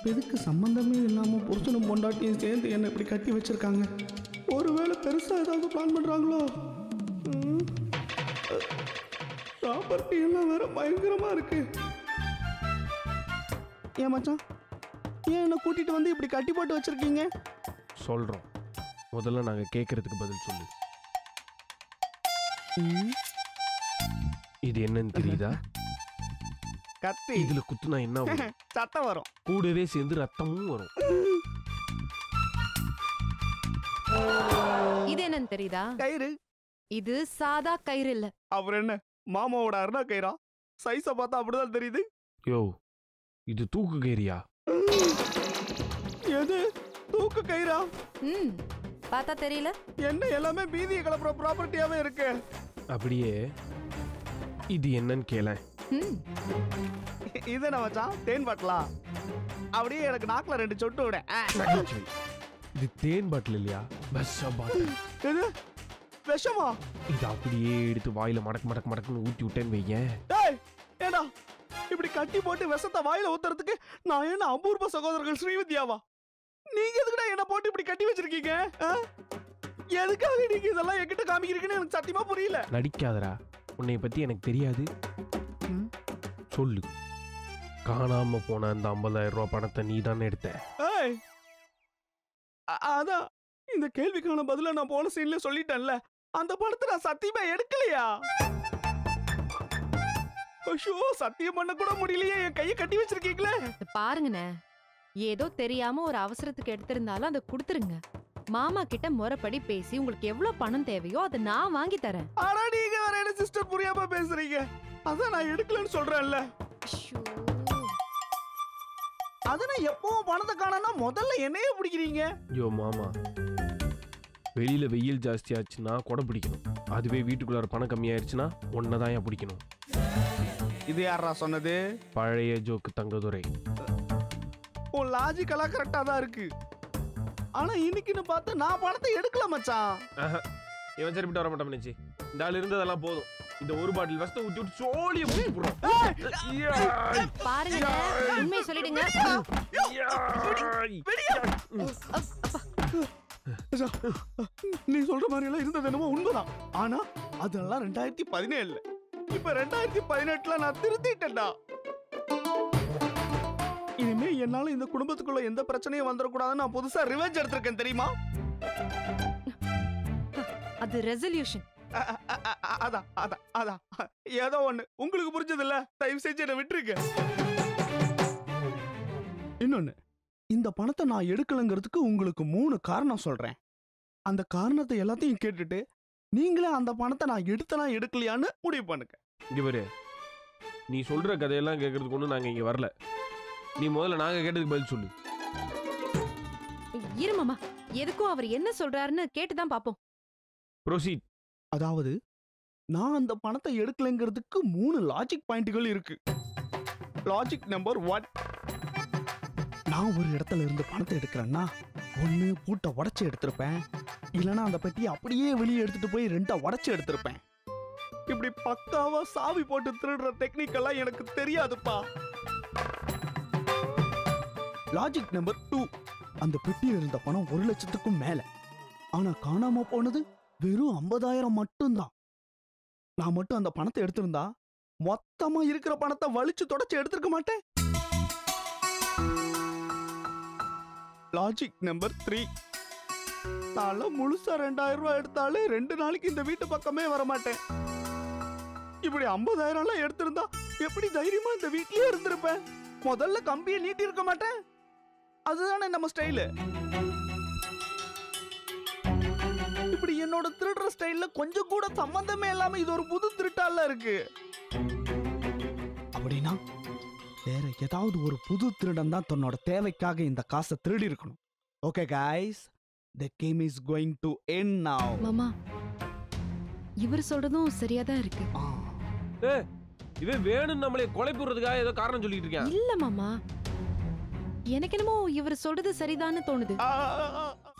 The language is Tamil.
எதுக்கு சம்பந்தமே இல்லாம புருஷனும் பொண்டாட்டியும் சேர்ந்து என்ன இப்படி கட்டி வச்சிருக்காங்க ஒருவேளை பெருசா ஏதாவது பிளான் பண்றாங்களோ ப்ராப்பர்ட்டி எல்லாம் வேற பயங்கரமா இருக்கு ஏன் மச்சான் ஏன் என்ன கூட்டிட்டு வந்து இப்படி கட்டி போட்டு வச்சிருக்கீங்க சொல்றோம் முதல்ல நாங்க கேட்கறதுக்கு பதில் சொல்லு ம், இது என்னன்னு தெரியுதா கத்தி இதுல குத்துனா என்ன வரும் சத்தம் வரும் கூடவே சேர்ந்து ரத்தமும் வரும் இது என்னன்னு தெரியுதா கயிறு இது சாதா கயிறு இல்ல அப்புறம் என்ன மாமாவோட அருணா கயிறா சைஸை பார்த்தா அப்படிதான் தெரியுது யோ இது தூக்கு கேரியா எது தூக்கு கயிறா ம் பார்த்தா தெரியல என்ன எல்லாமே பீதியை கலப்புற ப்ராப்பர்ட்டியாவே இருக்கு அப்படியே இது என்னன்னு கேள ம் இது என்ன மச்சான் தேன் பாட்டலா அப்படியே எனக்கு நாக்குல ரெண்டு சொட்டு விட ஆ. இது தேன் பாட்டில் இல்லையா பஸ் பாட்டில் எது விஷமா இது அப்படியே எடுத்து வாயில மடக்கு மடக்கு மடக்குன்னு ஊத்தி விட்டேன்னு வையேன் டேய் ஏடா இப்படி கட்டி போட்டு விஷத்தை வாயில ஊத்துறதுக்கு நான் என்ன அபூர்வ சகோதரர்கள் ஸ்ரீவித்யாவா நீங்க எதுக்குடா என்ன போட்டு இப்படி கட்டி வச்சிருக்கீங்க ஆ? எதுக்காக நீங்க இதெல்லாம் என்கிட்ட காமிக்கிறீங்கன்னு எனக்கு சத்தியமா புரியல நடிக்காதடா உன்னை பத்தி எனக்கு தெரியாது ம். சொல்லு காணாம போன அந்த 50000 ரூபாய் பணத்தை நீ தானே எடுத்த ஏய் அ- அதான் இந்த கேள்விக்கான பதில நான் போன சீன்ல சொல்லிட்டேன்ல அந்த படத்தை நான் சத்தியமா எடுக்கலையா ஐயோ சத்தியம் பண்ண கூட முடியலையே என் கையை கட்டி வச்சிருக்கீங்களே இது பாருங்கண்ணே ஏதோ தெரியாம ஒரு அவசரத்துக்கு எடுத்திருந்தாலும் அதை கொடுத்துருங்க மாமா கிட்ட முறைப்படி பேசி உங்களுக்கு எவ்வளவு பணம் தேவையோ அதை நான் வாங்கி தரேன் ஆனா நீங்க வேற என்ன சிஸ்டர் புரியாம பேசுறீங்க அதான் நான் எடுக்கலன்னு சொல்றேன்ல ஐயோ. அத நான் எப்பவும் பணத்தை காணனா முதல்ல என்னையே பிடிக்கிறீங்க ஐயோ மாமா வெளியில வெயில் ஜாஸ்தி ஆச்சுன்னா கொடை பிடிக்கணும் அதுவே வீட்டுக்குள்ளார பணம் கம்மியாயிருச்சுன்னா ஒன்றை தான் ஏன் பிடிக்கணும் இது யாரா சொன்னது பழைய ஜோக்கு தங்கதுரை உன் லாஜிக்கலா கரெக்டா தான் இருக்கு ஆனா இன்னைக்குன்னு பார்த்து நான் பணத்தை எடுக்கல மச்சான் இவன் சரிப்பட்டு வர மாட்டான் நினைச்சு இந்த ஆள் இருந்ததெல்லாம் போதும் இந்த ஒரு பாட்டில் வசத்தை ஊத்தி விட்டு சோழிய போடுறோம் பாருங்க உண்மையை சொல்லிடுங்க நீ சொல்ற மாதிரி எல்லாம் இருந்தது என்னமோ உண்மைதான் ஆனா அதெல்லாம் ரெண்டாயிரத்தி பதினேழுல இப்ப ரெண்டாயிரத்தி பதினெட்டுல நான் திருத்திட்டேன்டா இனிமே என்னால இந்த குடும்பத்துக்குள்ள எந்த பிரச்சனையும் வந்துடக்கூடாதுன்னு நான் புதுசா ரிவெஞ்ச் எடுத்திருக்கேன் தெரியுமா அது ரெசல்யூஷன் அ- அ- அ- அ- அதான் அதான் அதான் ஏதோ ஒண்ணு உங்களுக்கு புரிஞ்சது இல்ல தயவு செஞ்சு என்ன விட்டுருங்க இன்னொன்னு இந்த பணத்தை நான் எடுக்கலங்கிறதுக்கு உங்களுக்கு மூணு காரணம் சொல்றேன் அந்த காரணத்தை எல்லாத்தையும் கேட்டுட்டு நீங்களே அந்த பணத்தை நான் எடுத்தனா எடுக்கலையான்னு முடிவு பண்ணுங்க இங்க பாரு நீ சொல்ற கதையெல்லாம் கேட்கறதுக்கு ஒன்றும் நாங்க இங்க வரல நீ முதல்ல நாங்க கேட்டதுக்கு பதில் சொல்லு இரு மாமா எதுக்கும் அவர் என்ன சொல்றாருன்னு கேட்டுதான் பாப்போம் ப்ரொசீட் அதாவது நான் அந்த பணத்தை எடுக்கலைங்கிறதுக்கு மூணு லாஜிக் பாயிண்ட்கள் இருக்கு லாஜிக் நம்பர் ஒன் நான் ஒரு இடத்துல இருந்து பணத்தை எடுக்கிறேன்னா ஒன்று பூட்டை உடச்சி எடுத்திருப்பேன் இல்லைன்னா அந்த பெட்டியை அப்படியே வெளியே எடுத்துட்டு போய் ரெண்டா உடச்சி எடுத்திருப்பேன் இப்படி பக்காவா சாவி போட்டு திருடுற டெக்னிக் எல்லாம் எனக்கு தெரியாதுப்பா லாஜிக் நம்பர் டூ அந்த பெட்டியில் இருந்த பணம் ஒரு லட்சத்துக்கும் மேல ஆனா காணாம போனது வெறும் ஐம்பதாயிரம் மட்டும்தான் நான் மட்டும் அந்த பணத்தை எடுத்திருந்தா மொத்தமா இருக்கிற பணத்தை வலிச்சு தொடச்சு எடுத்திருக்க மாட்டேன் லாஜிக் நம்பர் த்ரீ நான்லாம் முழுசா ரெண்டாயிரம் ரூபாய் எடுத்தாலே ரெண்டு நாளைக்கு இந்த வீட்டு பக்கமே வர மாட்டேன் இப்படி ஐம்பதாயிரம் எல்லாம் எடுத்திருந்தா எப்படி தைரியமா இந்த வீட்லயே இருந்திருப்பேன் முதல்ல கம்பியை நீட்டி இருக்க மாட்டேன் அதுதானே நம்ம ஸ்டைலு இப்படி என்னோட திருடுற ஸ்டைல்ல கொஞ்சம் கூட சம்பந்தமே இல்லாம இது ஒரு புது திருட்டால இருக்கு அப்படின்னா வேற ஏதாவது ஒரு புது திருடன் தான் தன்னோட தேவைக்காக இந்த காசை திருடி இருக்கணும் okay guys the game is going to end now மாமா இவர் சொல்றதும் சரியாதான் இருக்கு இவன் வேணும் நம்மளே கொலை போடுறதுக்காக ஏதோ காரணம் சொல்லிட்டு இருக்கேன் இல்ல மாமா எனக்கு என்னமோ இவர் சொல்றது சரிதான்னு தோணுது ஆ